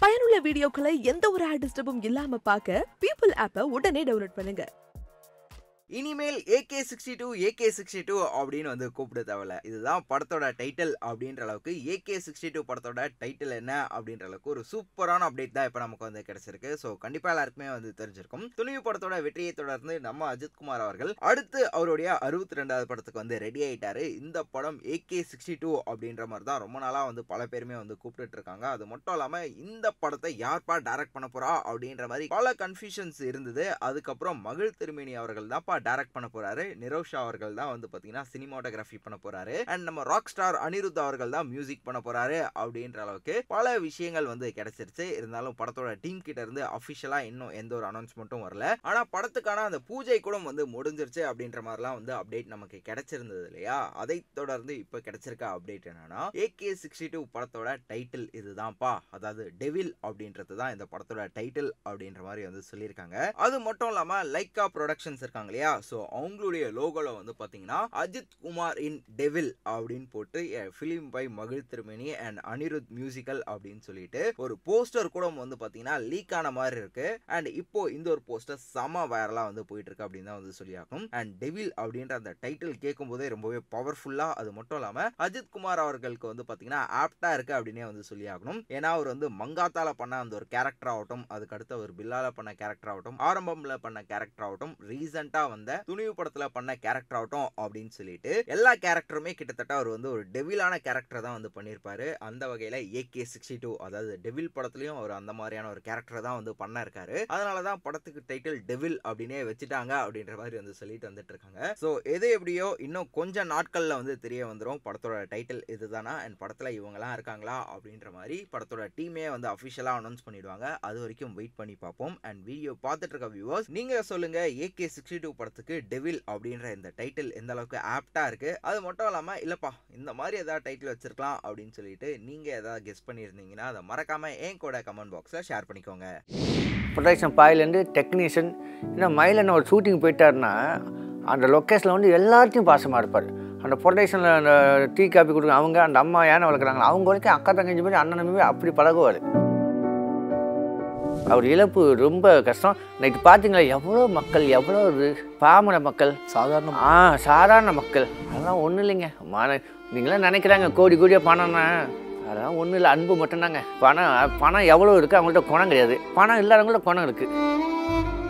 பயனுள்ள வீடியோக்களை எந்த ஒரு ஆட் டிஸ்டர்பும் இல்லாம பார்க்க பீப்புள் ஆப்பை உடனே டவுன்லோட் பண்ணுங்க இனிமேல் A K sixty two A K sixty two அப்படின்னு வந்து கூப்பிட தேவையில்ல இதுதான் படத்தோட டைட்டில் அப்படின்ற அளவுக்கு ஏகே சிக்ஸ்டி டூ படத்தோட டைட்டில் என்ன அப்படின்ற அளவுக்கு ஒரு சூப்பரான அப்டேட் தான் இப்போ நமக்கு வந்து கிடைச்சிருக்கு ஸோ கண்டிப்பாக எல்லாருக்குமே வந்து தெரிஞ்சிருக்கும் துணிவு படத்தோட வெற்றியை தொடர்ந்து நம்ம அஜித் குமார் அவர்கள் அடுத்து அவருடைய அறுபத்தி ரெண்டாவது படத்துக்கு வந்து ரெடி ஆயிட்டாரு இந்த படம் ஏகே சிக்ஸ்டி டூ அப்படின்ற மாதிரி தான் ரொம்ப நாளாக வந்து பல பேருமே வந்து கூப்பிட்டுட்டு இருக்காங்க அது மட்டும் இல்லாமல் இந்த படத்தை யார்ப்பா டைரக்ட் பண்ண போறா அப்படின்ற மாதிரி பல கன்ஃபியூஷன்ஸ் இருந்தது அதுக்கப்புறம் மகிழ் திருமேனி அவர்கள் தான்ப்பா டைரக்ட் பண்ண போறாரு நிரோஷ் ஷா அவர்கள் தான் வந்து பாத்தீங்கன்னா சினிமாட்டோகிராஃபி பண்ண போறாரு அண்ட் நம்ம ராக் ஸ்டார் அனிருத் அவர்கள் தான் மியூசிக் பண்ண போறாரு அப்படின்ற அளவுக்கு பல விஷயங்கள் வந்து கிடைச்சிருச்சு இருந்தாலும் படத்தோட டீம் கிட்ட இருந்து அஃபிஷியலா இன்னும் எந்த ஒரு அனௌன்ஸ்மெண்ட்டும் வரல ஆனா படத்துக்கான அந்த பூஜை கூட வந்து முடிஞ்சிருச்சு அப்படின்ற மாதிரிலாம் வந்து அப்டேட் நமக்கு கிடைச்சிருந்தது இல்லையா அதை தொடர்ந்து இப்போ கிடைச்சிருக்க அப்டேட் என்னன்னா ஏகே சிக்ஸ்டி டூ படத்தோட டைட்டில் இதுதான்ப்பா அதாவது டெவில் அப்படின்றது தான் இந்த படத்தோட டைட்டில் அப்படின்ற மாதிரி வந்து சொல்லியிருக்காங்க அது மட்டும் இல்லாம லைக்கா ப்ரொடக்ஷன்ஸ் இருக்காங்க இல்லையா ஸோ அவங்களுடைய லோகோல வந்து பாத்தீங்கன்னா அஜித் குமார் இன் டெவில் அப்படின்னு போட்டு ஃபிலிம் பை மகிழ் திருமணி அண்ட் அனிருத் மியூசிக்கல் அப்படின்னு சொல்லிட்டு ஒரு போஸ்டர் கூட வந்து பாத்தீங்கன்னா லீக் ஆன மாதிரி இருக்கு அண்ட் இப்போ இந்த ஒரு போஸ்டர் செம வைரலா வந்து போயிட்டு இருக்கு அப்படின்னு தான் வந்து சொல்லியாகும் அண்ட் டெவில் அப்படின்ற அந்த டைட்டில் கேட்கும் போதே ரொம்பவே பவர்ஃபுல்லா அது மட்டும் இல்லாம அஜித் குமார் அவர்களுக்கு வந்து பாத்தீங்கன்னா ஆப்டா இருக்கு அப்படின்னே வந்து சொல்லியாகணும் ஏன்னா அவர் வந்து மங்காத்தால பண்ண அந்த ஒரு கேரக்டர் ஆகட்டும் அதுக்கு அடுத்து அவர் பில்லால பண்ண கேரக்டர் ஆகட்டும் ஆரம்பம்ல பண்ண கேரக்டர் ஆகட்டும் ரீசெண்டா வந்த துணிவு படத்துல பண்ண கேரக்டர் ஆகட்டும் அப்படின்னு சொல்லிட்டு எல்லா கேரக்டருமே கிட்டத்தட்ட அவர் வந்து ஒரு டெவிலான கேரக்டர் தான் வந்து பண்ணியிருப்பாரு அந்த வகையில ஏகே சிக்ஸ்டி டூ அதாவது டெவில் படத்துலயும் அவர் அந்த மாதிரியான ஒரு கேரக்டர் தான் வந்து பண்ண இருக்காரு அதனாலதான் படத்துக்கு டைட்டில் டெவில் அப்படின்னே வச்சுட்டாங்க அப்படின்ற மாதிரி வந்து சொல்லிட்டு வந்துட்டு இருக்காங்க ஸோ எது எப்படியோ இன்னும் கொஞ்ச நாட்கள்ல வந்து தெரிய வந்துடும் படத்தோட டைட்டில் இதுதானா அண்ட் படத்துல இவங்கலாம் இருக்காங்களா அப்படின்ற மாதிரி படத்தோட டீமே வந்து அஃபிஷியலாக அனௌன்ஸ் பண்ணிடுவாங்க அது வரைக்கும் வெயிட் பண்ணி பார்ப்போம் அண்ட் வீடியோ பார்த்துட்டு இருக்க வியூவர்ஸ் நீங்க சொல்லுங்க ஏகே சிக்ஸ்டி டூ படத்துக்கு டெவில் அப்படின்ற இந்த டைட்டில் எந்த அளவுக்கு ஆப்டா இருக்கு அது மட்டும் இல்லாம இல்லப்பா இந்த மாதிரி ஏதாவது டைட்டில் வச்சிருக்கலாம் அப்படின்னு சொல்லிட்டு நீங்க ஏதாவது கெஸ் பண்ணியிருந்தீங்கன்னா அதை மறக்காம என் கூட கமெண்ட் பாக்ஸ்ல ஷேர் பண்ணிக்கோங்க ப்ரொடக்ஷன் பாயிலேருந்து டெக்னீஷியன் இன்னும் மயிலன்னு ஒரு ஷூட்டிங் போயிட்டாருன்னா அந்த லொக்கேஷனில் வந்து எல்லாத்தையும் பாசமாக இருப்பார் அந்த ப்ரொடக்ஷனில் அந்த டீ காப்பி கொடுக்க அவங்க அந்த அம்மா யானை வளர்க்குறாங்களா அவங்க வரைக்கும் அக்கா தங்கச்சி மாதிரி அண்ணன் மாதிரி அப்படி பழகுவார் அவர் இழப்பு ரொம்ப கஷ்டம் இன்னைக்கு பார்த்தீங்களா எவ்வளோ மக்கள் எவ்வளோ இது பாமர மக்கள் சாதாரண ஆ சாதாரண மக்கள் அதெல்லாம் ஒன்றும் இல்லைங்க மன நீங்களாம் நினைக்கிறாங்க கோடி கோடியாக பணம்னா அதெல்லாம் ஒன்றும் இல்லை அன்பு மட்டும்தாங்க பணம் பணம் எவ்வளோ இருக்குது அவங்கள்ட்ட குணம் கிடையாது பணம் இல்லாதவங்கள்ட்ட குணம் இருக்குது